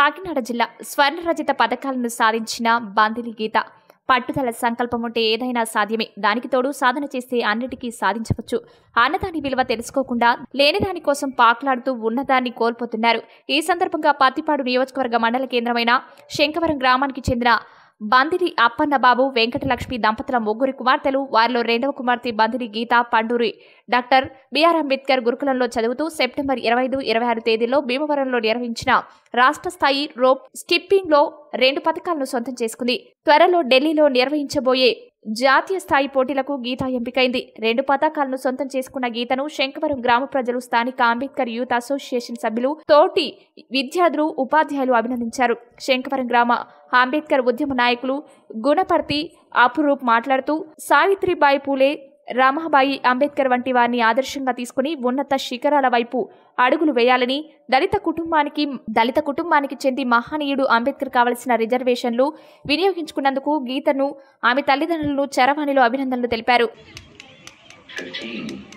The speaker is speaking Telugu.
కాకినాడ జిల్లా స్వర్ణరజిత పథకాలను సాధించిన బందిలి గీత పట్టుదల సంకల్పం ఉంటే ఏదైనా సాధ్యమే దానికి తోడు సాధన చేస్తే అన్నిటికీ సాధించవచ్చు అన్నదాని విలువ తెలుసుకోకుండా లేని దాని కోసం పాకులాడుతూ ఉన్నదాన్ని కోల్పోతున్నారు ఈ సందర్భంగా పత్తిపాడు నియోజకవర్గ మండల కేంద్రమైన శంకవరం గ్రామానికి చెందిన బందిరి అప్పన్న బాబు వెంకటలక్ష్మి దంపతుల ముగ్గురి కుమార్తెలు వారిలో రెండవ కుమార్తె బందిరి గీత పండూరి డాక్టర్ బిఆర్ అంబేద్కర్ గురుకులంలో చదువుతూ సెప్టెంబర్ ఇరవై ఐదు ఇరవై ఆరు తేదీల్లో భీమవరంలో నిర్వహించిన రాష్ట్ర స్థాయి రోప్ స్కిప్పింగ్ లో రెండు పథకాలను సొంతం చేసుకుంది త్వరలో ఢిల్లీలో నిర్వహించబోయే జాతీయ స్థాయి పోటీలకు గీత ఎంపికైంది రెండు పథకాలను సొంతం చేసుకున్న గీతను శంకవరం గ్రామ ప్రజలు స్థానిక అంబేద్కర్ యూత్ అసోసియేషన్ సభ్యులు తోటి విద్యార్థులు ఉపాధ్యాయులు అభినందించారు శంకవరం గ్రామ అంబేద్కర్ ఉద్యమ నాయకులు గుణపర్తి అపురూప్ మాట్లాడుతూ సావిత్రిబాయి పూలే రమాబాయి అంబేద్కర్ వంటి వారిని ఆదర్శంగా తీసుకుని ఉన్నత శిఖరాల వైపు అడుగులు వేయాలని దళిత కుటుంబానికి దళిత కుటుంబానికి చెంది మహనీయుడు అంబేద్కర్ కావలసిన రిజర్వేషన్లు వినియోగించుకున్నందుకు గీతను ఆమె తల్లిదండ్రులను చరవాణిలో అభినందనలు తెలిపారు 15